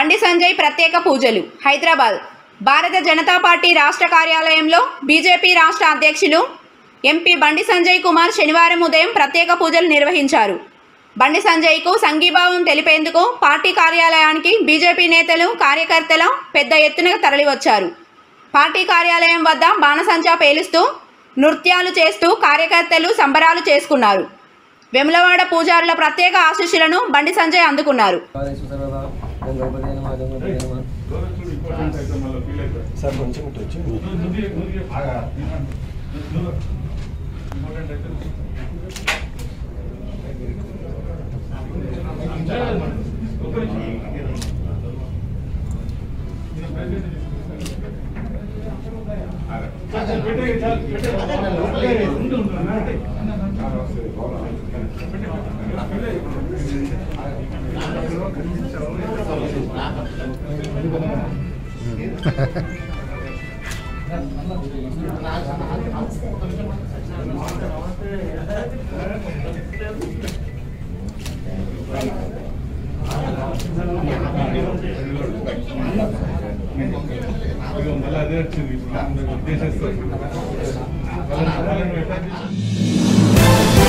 బండి సంజయ్ ప్రత్యేక పూజలు హైదరాబాద్ భారత జనతా పార్టీ రాష్ట్ర కార్యాలయంలో బీజేపీ రాష్ట్ర అధ్యక్షులు ఎంపీ బండి సంజయ్ కుమార్ శనివారం ఉదయం ప్రత్యేక పూజలు నిర్వహించారు బండి సంజయ్కు సంఘీభావం తెలిపేందుకు పార్టీ కార్యాలయానికి బీజేపీ నేతలు కార్యకర్తలు పెద్ద ఎత్తున తరలివచ్చారు పార్టీ కార్యాలయం వద్ద బాణసంచా పేలుస్తూ నృత్యాలు చేస్తూ కార్యకర్తలు సంబరాలు చేసుకున్నారు వెములవాడ పూజారుల ప్రత్యేక ఆశీస్సులను బండి సంజయ్ అందుకున్నారు సార్ కొంచెం ఇటు వచ్చి మళ్ళీ అదే వచ్చింది ఇప్పుడు ఉద్దేశిస్తారు